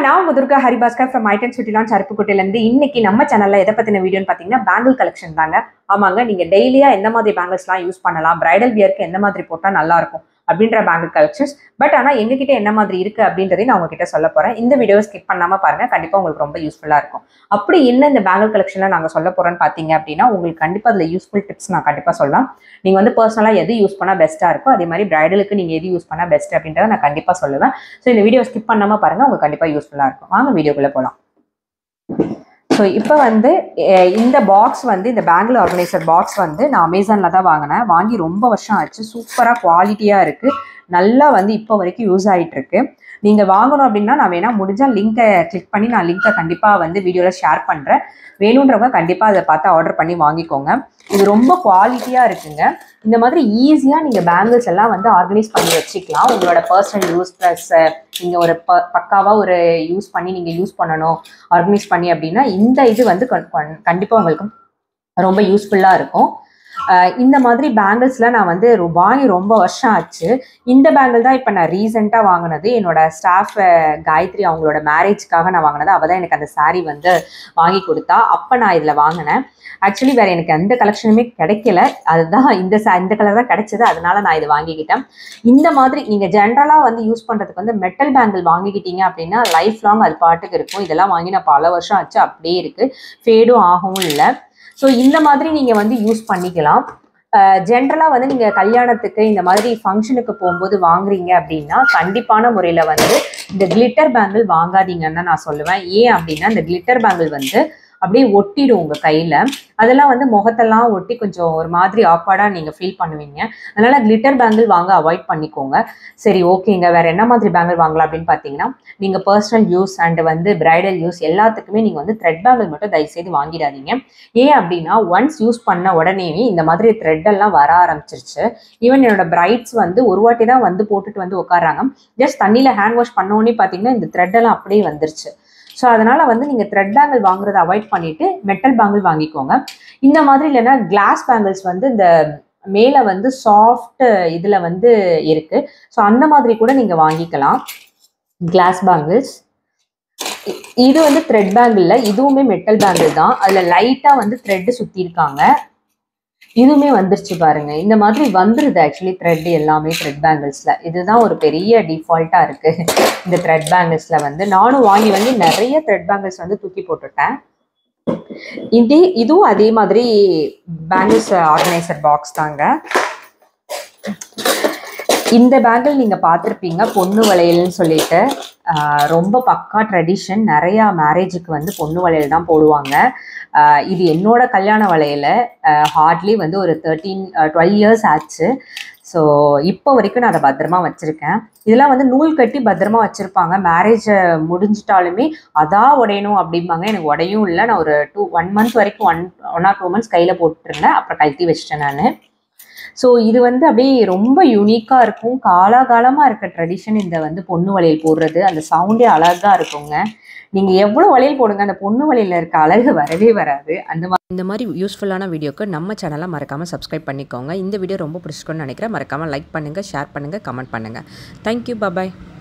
நான் உங்க துர்கா ஹரிபாஸ்கர் ஃப்ரம் ஐட்டன் சுட்டிலான் சருப்புக்குட்டிலேருந்து இன்னைக்கு நம்ம சேனல்ல எதை பத்தின வீடியோன்னு பார்த்தீங்கன்னா பேங்கிள் கலெக்ஷன் தாங்க ஆமாங்க நீங்க டெய்லியா எந்த மாதிரி பேங்கிள்ஸ்லாம் யூஸ் பண்ணலாம் பிரைடல் வியருக்கு எந்த மாதிரி போட்டால் நல்லா இருக்கும் அப்படின்ற பேங்கிள் கலெக்ஷன்ஸ் பட் ஆனால் எங்ககிட்ட என்ன மாதிரி இருக்கு அப்படின்றதையும் நான் உங்ககிட்ட சொல்ல போறேன் இந்த வீடியோ ஸ்கிப் பண்ணாம பாருங்க கண்டிப்பா உங்களுக்கு ரொம்ப யூஸ்ஃபுல்லா இருக்கும் அப்படி என்ன இந்த பேங்கிள் கலெக்ஷன்ல நாங்க சொல்ல போறோம்னு பார்த்தீங்க அப்படின்னா உங்களுக்கு கண்டிப்பா அதுல யூஸ்ஃபுல் டிப்ஸ் நான் கண்டிப்பா சொல்லலாம் நீங்க வந்து பர்சனலா எது யூஸ் பண்ணா பெஸ்ட்டா இருக்கோ அதே மாதிரி பிரைடலுக்கு நீங்க எது யூஸ் பண்ணா பெஸ்ட் அப்படின்றத நான் கண்டிப்பா சொல்லுவேன் ஸோ இந்த வீடியோ ஸ்கிப் பண்ணாம பாருங்க உங்களுக்கு கண்டிப்பா யூஸ்ஃபுல்லா இருக்கும் வாங்க வீடியோக்குள்ள போகலாம் ஸோ இப்போ வந்து அஹ், இந்த பாக்ஸ் வந்து இந்த பேங்கிள் ஆர்கனைசர் பாக்ஸ் வந்து நான் அமேசானில் தான் வாங்கினேன் வாங்கி ரொம்ப வருஷம் ஆச்சு சூப்பராக குவாலிட்டியாக இருக்குது நல்லா வந்து இப்போ வரைக்கும் யூஸ் ஆகிட்டு இருக்கு நீங்கள் வாங்கணும் அப்படின்னா நான் வேணா முடிஞ்சால் லிங்கை கிளிக் பண்ணி நான் லிங்கை கண்டிப்பாக வந்து வீடியோவில் ஷேர் பண்ணுறேன் வேணுன்றவங்க கண்டிப்பாக அதை பார்த்து ஆர்டர் பண்ணி வாங்கிக்கோங்க இது ரொம்ப குவாலிட்டியாக இருக்குங்க இந்த மாதிரி ஈஸியாக நீங்கள் பேங்கிள்ஸ் எல்லாம் வந்து ஆர்கனைஸ் பண்ணி வச்சுக்கலாம் உங்களோட பர்சனல் யூஸ் ப்ளஸ் நீங்கள் ஒரு ப பக்காவாக ஒரு யூஸ் பண்ணி நீங்கள் யூஸ் பண்ணணும் ஆர்கனைஸ் பண்ணி அப்படின்னா இந்த இது வந்து கண்டிப்பாக உங்களுக்கு ரொம்ப யூஸ்ஃபுல்லாக இருக்கும் அஹ் இந்த மாதிரி பேங்கிள்ஸ்லாம் நான் வந்து ரொ- வாங்கி ரொம்ப வருஷம் ஆச்சு இந்த பேங்கிள் தான் இப்போ நான் ரீசெண்டாக வாங்கினது என்னோட ஸ்டாஃப் காயத்ரி அவங்களோட மேரேஜ்க்காக நான் வாங்கினது அவள் தான் எனக்கு அந்த saree வந்து வாங்கி கொடுத்தா அப்போ நான் இதில் வாங்கினேன் ஆக்சுவலி வேற எனக்கு எந்த கலெக்ஷனுமே கிடைக்கல அதுதான் இந்த sa- இந்த கலர் தான் கிடைச்சது அதனால நான் இது வாங்கிக்கிட்டேன் இந்த மாதிரி நீங்கள் ஜென்ரலாக வந்து யூஸ் பண்ணுறதுக்கு வந்து மெட்டல் பேங்கிள் வாங்கிக்கிட்டீங்க அப்படின்னா லைஃப் லாங் அது பாட்டுக்கு இருக்கும் இதெல்லாம் வாங்கி நான் பல வருஷம் ஆச்சு அப்படியே இருக்குது ஃபேடும் ஆகவும் இல்லை ஸோ இந்த மாதிரி நீங்கள் வந்து யூஸ் பண்ணிக்கலாம் ஜென்ரலாக வந்து நீங்கள் கல்யாணத்துக்கு இந்த மாதிரி ஃபங்க்ஷனுக்கு போகும்போது வாங்குறீங்க அப்படின்னா கண்டிப்பான முறையில் வந்து இந்த கிளிட்டர் பேங்கிள் வாங்காதீங்கன்னு தான் நான் சொல்லுவேன் ஏன் அப்படின்னா இந்த கிளிட்டர் பேங்கிள் வந்து அப்படியே ஒட்டிடும் உங்கள் கையில் அதெல்லாம் வந்து முகத்தெல்லாம் ஒட்டி கொஞ்சம் ஒரு மாதிரி ஆக்வர்டாக நீங்கள் ஃபீல் பண்ணுவீங்க அதனால கிளிட்டர் பேங்கிள் வாங்க அவாய்ட் பண்ணிக்கோங்க சரி ஓகேங்க வேற என்ன மாதிரி பேங்கிள் வாங்கலாம் அப்படின்னு பார்த்தீங்கன்னா நீங்கள் பர்சனல் யூஸ் அண்ட் வந்து பிரைடல் யூஸ் எல்லாத்துக்குமே நீங்கள் வந்து த்ரெட் பேங்கிள் மட்டும் தயவுசெய்து வாங்கிடாதீங்க ஏன் அப்படின்னா ஒன்ஸ் யூஸ் பண்ண உடனே இந்த மாதிரி த்ரெட் எல்லாம் வர ஆரம்பிச்சிருச்சு ஈவன் என்னோட பிரைட்ஸ் வந்து ஒரு வாட்டி தான் வந்து போட்டுட்டு வந்து உட்காராங்க ஜஸ்ட் தண்ணியில் ஹேண்ட் வாஷ் பண்ண உடனே பார்த்தீங்கன்னா இந்த த்ரெட் எல்லாம் அப்படியே வந்துருச்சு ஸோ அதனால வந்து நீங்கள் த்ரெட் பேங்கிள் வாங்குறதை அவாய்ட் பண்ணிட்டு மெட்டல் பேங்கிள் வாங்கிக்கோங்க இந்த மாதிரி இல்லைன்னா கிளாஸ் பேங்கிள்ஸ் வந்து இந்த மேலே வந்து சாஃப்ட் இதில் வந்து இருக்கு ஸோ அந்த மாதிரி கூட நீங்கள் வாங்கிக்கலாம் கிளாஸ் பேங்கிள்ஸ் இது வந்து த்ரெட் பேங்கிள் இதுவுமே மெட்டல் பேங்கிள் தான் அதில் லைட்டாக வந்து த்ரெட் சுற்றிருக்காங்க இதுவுமே வந்துருச்சு பாருங்க இந்த மாதிரி வந்துருது ஆக்சுவலி த்ரெட் எல்லாமே த்ரெட் பேங்கிள்ஸ்ல இதுதான் ஒரு பெரிய டிஃபால்ட்டா இருக்கு இந்த த்ரெட் பேங்கிள்ஸ்ல வந்து நானும் வாங்கி வாங்கி நிறைய த்ரெட் பேங்கிள்ஸ் வந்து தூக்கி போட்டுட்டேன் இதே இதுவும் அதே மாதிரி பேங்கிள்ஸ் ஆர்கனைசர் பாக்ஸ் தாங்க இந்த பேங்கிள் நீங்க பார்த்துருப்பீங்க பொண்ணு வளையல்னு சொல்லிட்டு ஆஹ் ரொம்ப பக்கா ட்ரெடிஷன் நிறைய மேரேஜுக்கு வந்து பொண்ணு வளையல் தான் போடுவாங்க ஆஹ் இது என்னோட கல்யாண வளையல ஹார்ட்லி வந்து ஒரு தேர்ட்டீன் டுவெல் இயர்ஸ் ஆச்சு ஸோ இப்போ வரைக்கும் நான் அதை பத்திரமா வச்சிருக்கேன் இதெல்லாம் வந்து நூல் கட்டி பத்திரமா வச்சிருப்பாங்க மேரேஜ் முடிஞ்சிட்டாலுமே அதான் உடையணும் அப்படிம்பாங்க எனக்கு உடையும் இல்லை நான் ஒரு டூ ஒன் மந்த் வரைக்கும் one one or two months கையில் போட்டுருந்தேன் அப்புறம் கழட்டி வச்சிட்டேன் நான் ஸோ இது வந்து அப்படியே ரொம்ப யூனிக்காக இருக்கும் காலாகாலமாக இருக்க ட்ரெடிஷன் இந்த வந்து பொண்ணு வளையல் போடுறது அந்த சவுண்டே அழகா இருக்குங்க நீங்கள் எவ்வளோ வளையல் போடுங்க அந்த பொண்ணு வளையலில் இருக்க அழகு வரவே வராது அந்த மாதிரி இந்த மாதிரி யூஸ்ஃபுல்லான வீடியோக்கு நம்ம சேனலை மறக்காமல் சப்ஸ்கிரைப் பண்ணிக்கோங்க இந்த வீடியோ ரொம்ப பிடிச்சிருக்குன்னு நினைக்கிறேன் மறக்காமல் லைக் பண்ணுங்கள் ஷேர் பண்ணுங்கள் கமெண்ட் பண்ணுங்கள் தேங்க்யூ பபாய்